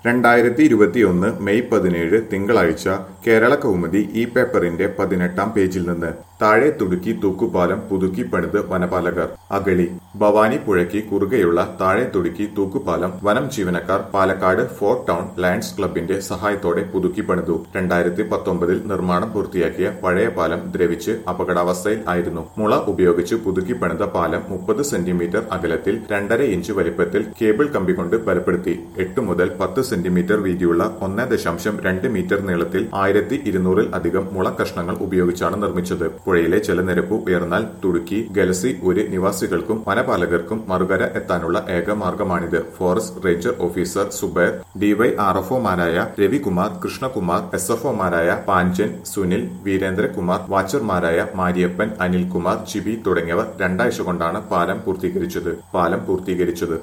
രണ്ടായിരത്തി ഇരുപത്തിയൊന്ന് മെയ് പതിനേഴ് തിങ്കളാഴ്ച കേരള കൗമുദി ഈ പേപ്പറിന്റെ പതിനെട്ടാം പേജിൽ നിന്ന് താഴെ തുടുക്കി തൂക്കുപാലം പുതുക്കി പണിത് വനപാലകർ അഗളി ഭവാനി പുഴയ്ക്ക് കുറുകെയുള്ള താഴെ തുടുക്കി തൂക്കുപാലം വനം ജീവനക്കാർ പാലക്കാട് ഫോർട്ട് ടൗൺ ലയൺസ് ക്ലബിന്റെ സഹായത്തോടെ പുതുക്കി പണിതു രണ്ടായിരത്തി പത്തൊമ്പതിൽ നിർമ്മാണം പൂർത്തിയാക്കിയ പഴയ പാലം ദ്രവിച്ച് അപകടാവസ്ഥയിൽ ആയിരുന്നു മുള ഉപയോഗിച്ച് പുതുക്കി പണിത പാലം മുപ്പത് സെന്റിമീറ്റർ അകലത്തിൽ രണ്ടര ഇഞ്ച് വലിപ്പത്തിൽ കേബിൾ കമ്പി കൊണ്ട് ബലപ്പെടുത്തി എട്ട് മുതൽ പത്ത് സെന്റിമീറ്റർ വീതിയുള്ള ഒന്ന് ദശാംശം രണ്ട് മീറ്റർ നീളത്തിൽ ആയിരത്തി ഇരുന്നൂറിൽ അധികം മുള കഷ്ണങ്ങൾ ഉപയോഗിച്ചാണ് നിർമ്മിച്ചത് പുഴയിലെ ജലനിരപ്പ് ഉയർന്നാൽ തുടുക്കി ഗലസി ഒരു നിവാസികൾക്കും വനപാലകർക്കും മറുകര എത്താനുള്ള ഏക മാർഗമാണിത് ഫോറസ്റ്റ് റേഞ്ചർ ഓഫീസർ സുബൈർ ഡിവൈആർഎഫ്ഒമാരായ രവികുമാർ കൃഷ്ണകുമാർ എസ് എഫ്ഒമാരായ പാഞ്ചൻ സുനിൽ വീരേന്ദ്രകുമാർ വാച്ചർമാരായ മാരിയപ്പൻ അനിൽകുമാർ ചിബി തുടങ്ങിയവർ രണ്ടാഴ്ച കൊണ്ടാണ് പാലം പൂർത്തീകരിച്ചത് പാലം പൂർത്തീകരിച്ചത്